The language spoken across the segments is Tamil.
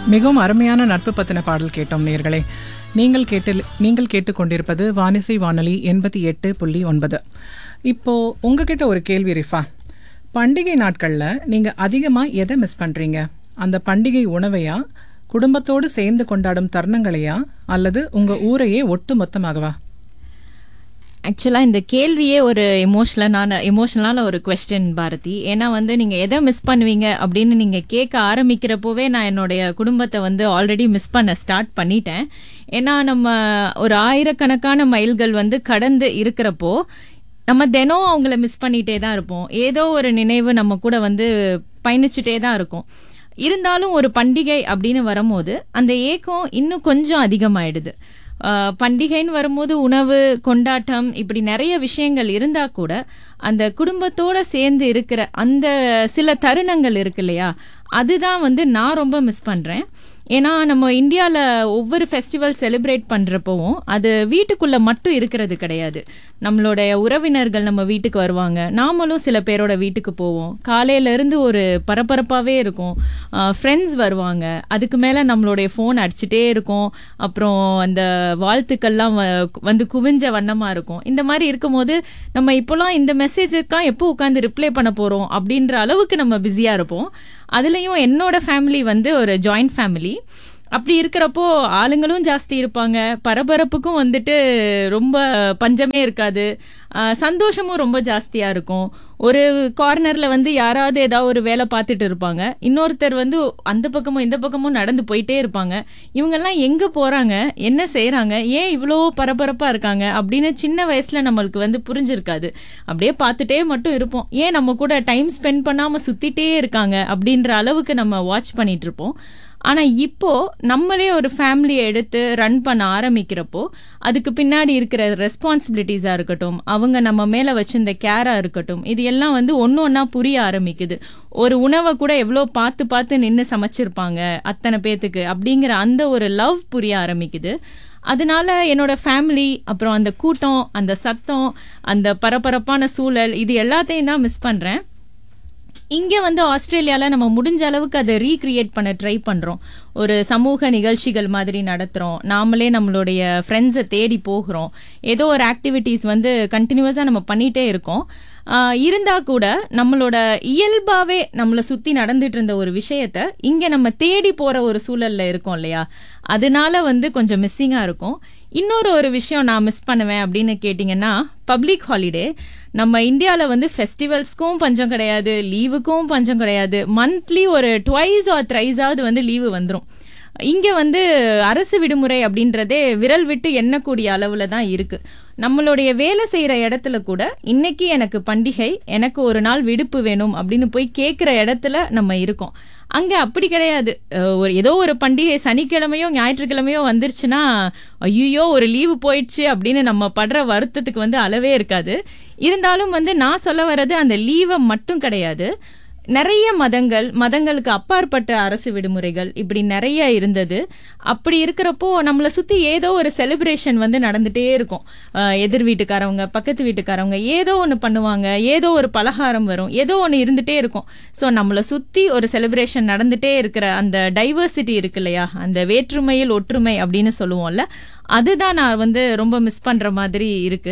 மிகவும் அருமையான நட்பு பத்தின பாடல் கேட்டோம் நேர்களே நீங்கள் கேட்டு நீங்கள் கேட்டுக்கொண்டிருப்பது வானிசை வானொலி எண்பத்தி எட்டு புள்ளி ஒன்பது இப்போ உங்ககிட்ட ஒரு கேள்வி ரிஃபா பண்டிகை நாட்கள்ல நீங்க அதிகமா எதை மிஸ் பண்றீங்க அந்த பண்டிகை உணவையா குடும்பத்தோடு சேர்ந்து கொண்டாடும் தருணங்களையா அல்லது உங்க ஊரையே ஒட்டு மொத்தமாகவா ஆக்சுவலா இந்த கேள்வியே ஒரு எமோஷனலான எமோஷனலான ஒரு கொஸ்டின் பாரதி ஏன்னா வந்து நீங்க எதை மிஸ் பண்ணுவீங்க அப்படின்னு நீங்க கேட்க ஆரம்பிக்கிறப்போவே நான் என்னுடைய குடும்பத்தை வந்து ஆல்ரெடி மிஸ் பண்ண ஸ்டார்ட் பண்ணிட்டேன் ஏன்னா நம்ம ஒரு ஆயிரக்கணக்கான மைல்கள் வந்து கடந்து இருக்கிறப்போ நம்ம தினம் அவங்கள மிஸ் பண்ணிட்டே தான் இருப்போம் ஏதோ ஒரு நினைவு நம்ம கூட வந்து பயணிச்சுட்டே தான் இருக்கும் இருந்தாலும் ஒரு பண்டிகை அப்படின்னு வரும்போது அந்த ஏக்கம் இன்னும் கொஞ்சம் அதிகமாயிடுது ஆஹ் பண்டிகைன்னு வரும்போது உணவு கொண்டாட்டம் இப்படி நிறைய விஷயங்கள் இருந்தா கூட அந்த குடும்பத்தோட சேர்ந்து இருக்கிற அந்த சில தருணங்கள் இருக்கு இல்லையா அதுதான் வந்து நான் ரொம்ப மிஸ் பண்றேன் ஏன்னா நம்ம இந்தியாவில் ஒவ்வொரு ஃபெஸ்டிவல் செலிப்ரேட் பண்ணுறப்பவும் அது வீட்டுக்குள்ள மட்டும் இருக்கிறது கிடையாது நம்மளுடைய உறவினர்கள் நம்ம வீட்டுக்கு வருவாங்க நாமளும் சில பேரோட வீட்டுக்கு போவோம் காலையில இருந்து ஒரு பரபரப்பாகவே இருக்கும் ஃப்ரெண்ட்ஸ் வருவாங்க அதுக்கு மேலே நம்மளுடைய ஃபோன் அடிச்சுட்டே இருக்கும் அப்புறம் அந்த வாழ்த்துக்கள்லாம் வ- வந்து குவிஞ்ச வண்ணமாக இருக்கும் இந்த மாதிரி இருக்கும்போது நம்ம இப்போலாம் இந்த மெசேஜுக்கெலாம் எப்போ உட்காந்து ரிப்ளை பண்ண போகிறோம் அப்படின்ற அளவுக்கு நம்ம பிஸியாக இருப்போம் அதுலேயும் என்னோட ஃபேமிலி வந்து ஒரு ஜாயிண்ட் ஃபேமிலி அப்படி இருக்கிறப்போ ஆளுங்களும் ஜாஸ்தி இருப்பாங்க பரபரப்புக்கும் வந்துட்டு ரொம்ப பஞ்சமே இருக்காது ஆஹ் சந்தோஷமும் ரொம்ப ஜாஸ்தியா இருக்கும் ஒரு கார்னர்ல வந்து யாராவது ஏதாவது ஒரு வேலை பார்த்துட்டு இருப்பாங்க இன்னொருத்தர் வந்து அந்த பக்கமும் இந்த பக்கமும் நடந்து போயிட்டே இருப்பாங்க இவங்கெல்லாம் எங்க போறாங்க என்ன செய்றாங்க ஏன் இவ்வளோ பரபரப்பா இருக்காங்க அப்படின்னு சின்ன வயசுல நம்மளுக்கு வந்து புரிஞ்சிருக்காது அப்படியே பார்த்துட்டே மட்டும் இருப்போம் ஏன் நம்ம கூட டைம் ஸ்பெண்ட் பண்ணாம சுத்திட்டே இருக்காங்க அப்படின்ற அளவுக்கு நம்ம வாட்ச் பண்ணிட்டு இருப்போம் ஆனா இப்போ நம்மளே ஒரு ஃபேமிலியை எடுத்து ரன் பண்ண ஆரம்பிக்கிறப்போ அதுக்கு பின்னாடி இருக்கிற ரெஸ்பான்சிபிலிட்டிஸா இருக்கட்டும் அவங்க நம்ம மேல வச்சிருந்த கேரா இருக்கட்டும் இது எல்லாம் வந்து ஒன்னு ஒன்னா புரிய ஆரம்பிக்குது ஒரு உணவை கூட எவ்வளோ பார்த்து பார்த்து நின்று சமைச்சிருப்பாங்க அத்தனை பேத்துக்கு அப்படிங்கிற அந்த ஒரு லவ் புரிய ஆரம்பிக்குது அதனால என்னோட ஃபேமிலி அப்புறம் அந்த கூட்டம் அந்த சத்தம் அந்த பரபரப்பான சூழல் இது எல்லாத்தையும் தான் மிஸ் பண்றேன் இங்க வந்து ஆஸ்திரேலியால நம்ம முடிஞ்ச அளவுக்கு அதை ரீக்ரியேட் பண்ண ட்ரை பண்றோம் ஒரு சமூக நிகழ்ச்சிகள் மாதிரி நடத்துறோம் நாமளே நம்மளுடைய ஃப்ரெண்ட்ஸை தேடி போகிறோம் ஏதோ ஒரு ஆக்டிவிட்டீஸ் வந்து கண்டினியூஸா நம்ம பண்ணிட்டே இருக்கோம் ஆஹ் இருந்தா கூட நம்மளோட இயல்பாவே நம்மள சுத்தி நடந்துட்டு இருந்த ஒரு விஷயத்த இங்க நம்ம தேடி போற ஒரு சூழல்ல இருக்கோம் இல்லையா அதனால வந்து கொஞ்சம் மிஸ்ஸிங்கா இருக்கும் இன்னொரு ஒரு விஷயம் நான் மிஸ் பண்ணுவேன் அப்படின்னு கேட்டிங்கன்னா பப்ளிக் ஹாலிடே நம்ம இந்தியாவில் வந்து ஃபெஸ்டிவல்ஸ்க்கும் பஞ்சம் கிடையாது லீவுக்கும் பஞ்சம் கிடையாது மந்த்லி ஒரு ட்வைஸ் ஆர் த்ரைஸாவது வந்து லீவு வந்துடும் இங்க வந்து அரசு விடுமுறை அப்படின்றதே விரல் விட்டு எண்ணக்கூடிய அளவுல தான் இருக்கு நம்மளுடைய வேலை செய்யற இடத்துல கூட இன்னைக்கு எனக்கு பண்டிகை எனக்கு ஒரு நாள் விடுப்பு வேணும் அப்படின்னு போய் கேட்கிற இடத்துல நம்ம இருக்கோம் அங்க அப்படி கிடையாது அஹ் ஒரு ஏதோ ஒரு பண்டிகை சனிக்கிழமையோ ஞாயிற்றுக்கிழமையோ வந்துருச்சுன்னா ஐயோ ஒரு லீவு போயிடுச்சு அப்படின்னு நம்ம படுற வருத்தத்துக்கு வந்து அளவே இருக்காது இருந்தாலும் வந்து நான் சொல்ல வர்றது அந்த லீவை மட்டும் கிடையாது நிறைய மதங்கள் மதங்களுக்கு அப்பாற்பட்ட அரசு விடுமுறைகள் இப்படி நிறைய இருந்தது அப்படி இருக்கிறப்போ நம்மளை சுத்தி ஏதோ ஒரு செலிப்ரேஷன் வந்து நடந்துட்டே இருக்கும் அஹ் எதிர் வீட்டுக்காரவங்க பக்கத்து வீட்டுக்காரவங்க ஏதோ ஒன்று பண்ணுவாங்க ஏதோ ஒரு பலகாரம் வரும் ஏதோ ஒன்று இருந்துட்டே இருக்கும் ஸோ நம்மளை சுத்தி ஒரு செலிப்ரேஷன் நடந்துட்டே இருக்கிற அந்த டைவர்சிட்டி இருக்கு இல்லையா அந்த வேற்றுமையில் ஒற்றுமை அப்படின்னு சொல்லுவோம்ல அதுதான் நான் வந்து ரொம்ப மிஸ் பண்ற மாதிரி இருக்கு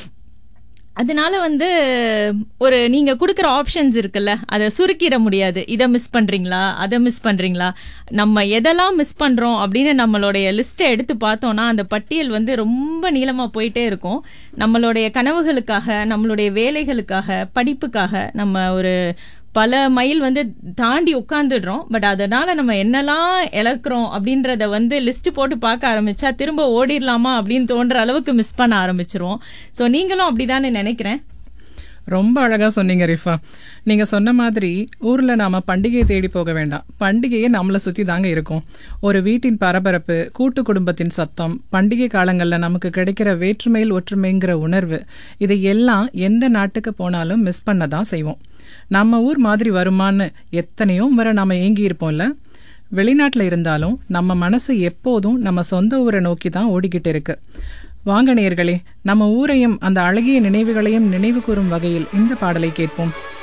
அதனால வந்து ஒரு நீங்க கொடுக்குற ஆப்ஷன்ஸ் இருக்குல்ல அதை சுருக்கிட முடியாது இதை மிஸ் பண்றீங்களா அதை மிஸ் பண்றீங்களா நம்ம எதெல்லாம் மிஸ் பண்றோம் அப்படின்னு நம்மளுடைய லிஸ்ட்டை எடுத்து பார்த்தோம்னா அந்த பட்டியல் வந்து ரொம்ப நீளமா போயிட்டே இருக்கும் நம்மளுடைய கனவுகளுக்காக நம்மளுடைய வேலைகளுக்காக படிப்புக்காக நம்ம ஒரு பல மைல் வந்து தாண்டி உட்காந்துடுறோம் பட் அதனால நம்ம என்னெல்லாம் இழக்கிறோம் அப்படின்றத வந்து லிஸ்ட் போட்டு பார்க்க ஆரம்பிச்சா திரும்ப ஓடிடலாமா அப்படின்னு தோன்ற அளவுக்கு மிஸ் பண்ண ஆரம்பிச்சிருவோம் ஸோ நீங்களும் அப்படிதானே நினைக்கிறேன் ரொம்ப அழகா சொன்னீங்க ரிஃபா நீங்க சொன்ன மாதிரி ஊர்ல நாம பண்டிகையை தேடி போக வேண்டாம் பண்டிகையே நம்மளை சுத்தி தாங்க இருக்கும் ஒரு வீட்டின் பரபரப்பு கூட்டு குடும்பத்தின் சத்தம் பண்டிகை காலங்கள்ல நமக்கு கிடைக்கிற வேற்றுமையில் ஒற்றுமைங்கிற உணர்வு இதை எல்லாம் எந்த நாட்டுக்கு போனாலும் மிஸ் பண்ண தான் செய்வோம் நம்ம ஊர் மாதிரி வருமான்னு எத்தனையோ முறை நாம ஏங்கி இருப்போம்ல வெளிநாட்டுல இருந்தாலும் நம்ம மனசு எப்போதும் நம்ம சொந்த ஊரை நோக்கி தான் ஓடிக்கிட்டு இருக்கு வாங்க நேயர்களே நம்ம ஊரையும் அந்த அழகிய நினைவுகளையும் நினைவு கூறும் வகையில் இந்த பாடலை கேட்போம்